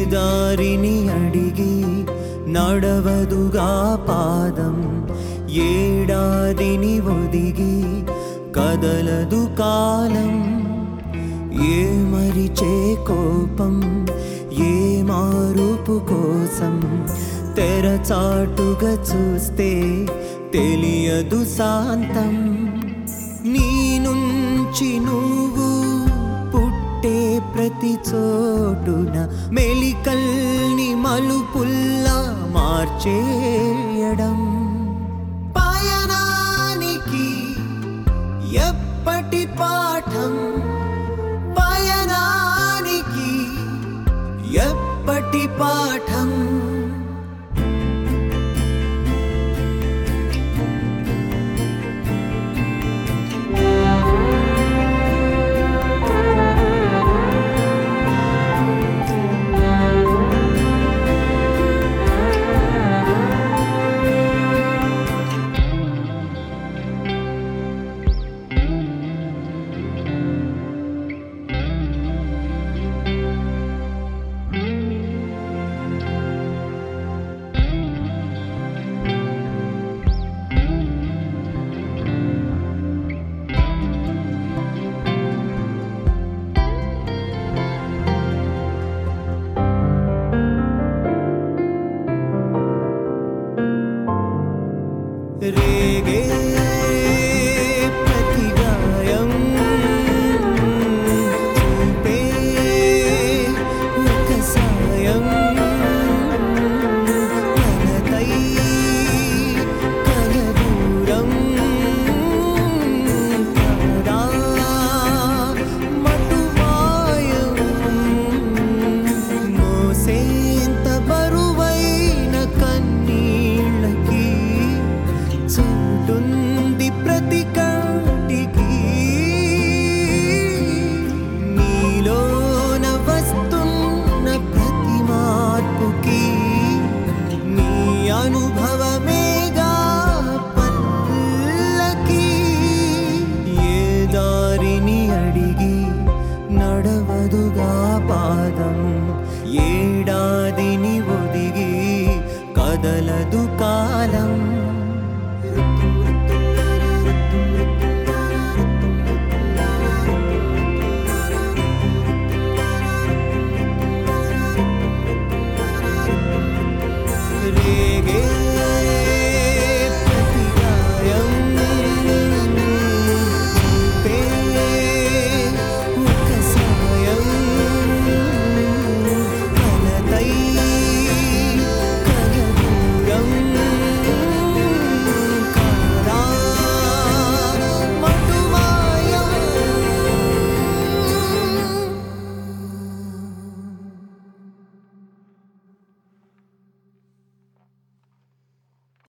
దారిని అడిగి నడవదుగా పాదం ఏడాదిని ఒదిగి కదలదు కాలం ఏ మరిచే కోపం ఏ మారుపు కోసం తెరచాటుగా చూస్తే తెలియదు శాంతం నీ నుంచి నువ్వు పుట్టే ప్రతి చోటున మెలికల్ని మలుపుల్లా మార్చేయడం పయనానికి ఎప్పటి పాఠం పయనానికి ఎప్పటి పాఠం రేగే ప్రతి గాయం చూపే ఒక సాయం కలతై కలదూరం కాదా మటుమాయం మోసేంత బరువైన కన్నీళ్ళకి చూటుంది ప్రతి కంటికి నీలోన వస్తున్న ప్రతి మార్పుకి నీ అనుభవమేగా పల్లకి ఏ దారిని అడిగి నడవదుగా పాదం ఏడా